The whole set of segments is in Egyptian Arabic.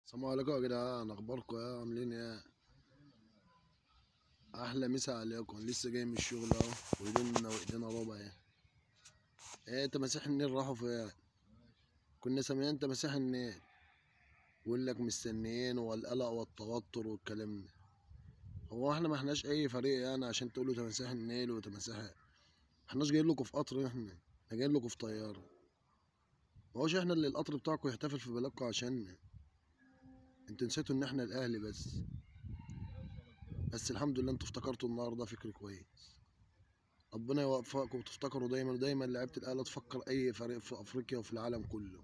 السلام عليكم يا جدعان اخباركم ايه عاملين ايه احلى مسا عليكم لسه جاي من الشغل اهو وايدينا وايدينا ربع ايه ايه تماسيح النيل راحوا فين كنا سامعين تماسيح النيل بيقول لك مستنيين والقلق والتوتر والكلام ده هو احنا ما احناش اي فريق يعني عشان تقولوا تماسيح النيل وتماسيح ما احناش جايين لكم في قطر احنا احنا جايين لكم في طياره ما هوش احنا اللي القطر بتاعكم يحتفل في بلدكم عشان انتوا نسيتوا ان احنا الاهلي بس بس الحمد لله انتوا افتكرتوا النهارده فكر كويس ربنا يوفقكم وتفتكروا دايما دايما لعيبه الاهلي تفكر اي فريق في افريقيا وفي العالم كله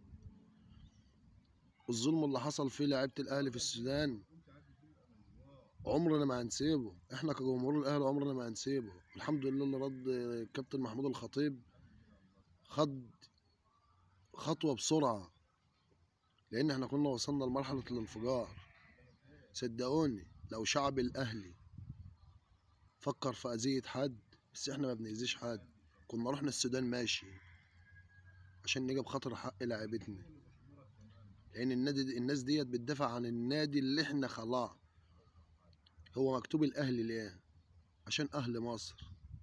الظلم اللي حصل فيه لعيبه الاهلي في السودان عمرنا ما هنسيبه احنا كجمهور الاهلي عمرنا ما هنسيبه الحمد لله اللي رد الكابتن محمود الخطيب خد خطوه بسرعه لان احنا كنا وصلنا لمرحله الانفجار صدقوني لو شعب الاهلي فكر في اذيه حد بس احنا ما بنأذيش حد كنا رحنا السودان ماشي عشان نجيب خاطر حق لاعيبتنا لان النادي دي الناس ديت بتدافع عن النادي اللي احنا خلاه هو مكتوب الاهلي ليه عشان اهل مصر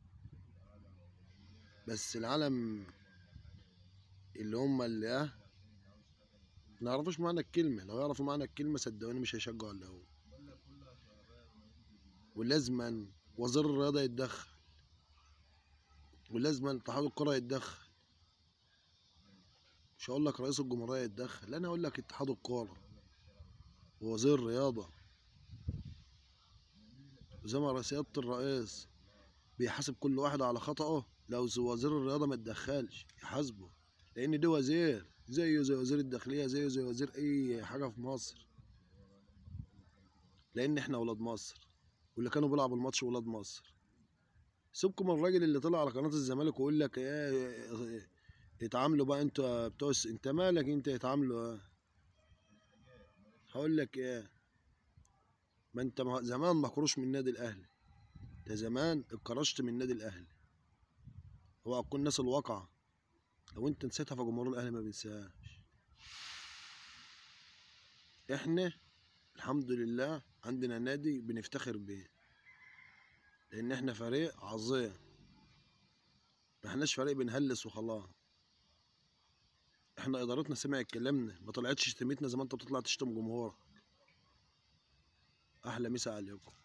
بس العالم اللي هم اللي اه ما يعرفوش معنى الكلمة لو يعرفوا معنى الكلمة صدقوني مش هيشجعوا الأول ولازما وزير الرياضة يتدخل ولازما اتحاد الكرة يتدخل مش هقول لك رئيس الجمهورية يتدخل أنا هقول لك اتحاد الكرة ووزير الرياضة وزي ما سيادة الرئيس بيحاسب كل واحد على خطأه لو وزير الرياضة ما يتدخلش يحاسبه لأن ده وزير زيه زي وزير الداخلية زيه زي وزير أي حاجة في مصر لأن إحنا ولاد مصر واللي كانوا بيلعبوا الماتش ولاد مصر سيبكم من الراجل اللي طلع على قناة الزمالك ويقول لك إيه اتعاملوا بقى أنت بتوع أنت مالك أنت اتعاملوا إيه هقول لك إيه ما أنت زمان ما كروش من النادي الأهلي ده زمان اتكرشت من النادي الأهلي هو هتكون ناس الواقعة لو انت نسيتها فجمهور الاهلي ما بينساهاش احنا الحمد لله عندنا نادي بنفتخر بيه لان احنا فريق عظيم ما احناش فريق بنهلس وخلاص احنا ادارتنا سمعت كلامنا ما طلعتش شتمتنا زي ما انت بتطلع تشتم جمهورك احلى مسا عليكم